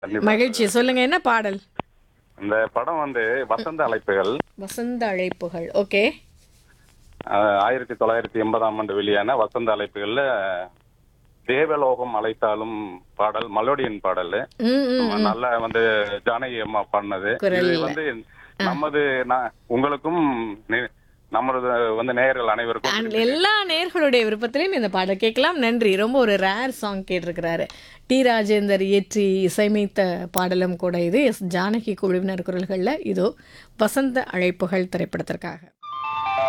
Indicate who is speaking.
Speaker 1: கண்டிப்பா.
Speaker 2: மகிழ்ச்சி சொல்லுங்க என்ன பாடல்
Speaker 1: இந்த படம் வந்து வசந்த அழைப்புகள்
Speaker 2: வசந்த அழைப்புகள் ஓகே
Speaker 1: அஹ், ஆயிரத்தி தொள்ளாயிரத்தி எண்பதாம் ஆண்டு வெளியான வசந்த அழைப்புகள்ல தேவலோகம் அழைத்தாலும் பாடல் மலோடியன் பாடல்
Speaker 2: ம் ம்
Speaker 1: நல்ல வந்து ஜானகி அம்மா பாடினது
Speaker 2: குரல்ல.
Speaker 1: இது வந்து நமது நா- உங்களுக்கும் நே- நமது வந்து நேயர்கள் அனைவருக்கும்
Speaker 2: அண்ட் எல்லா நேர்களுடைய விருப்பத்திலையும் இந்த பாடல் கேட்கலாம் நன்றி ரொம்ப ஒரு ரேர் சாங் கேட்டிருக்கிறாரு டி ராஜேந்தர் இயற்றி இசையமைத்த பாடலும் கூட இது எஸ் ஜானகி குழுவினர் குரல்களில் இதோ வசந்த அழைப்புகள் திரைப்படத்திற்காக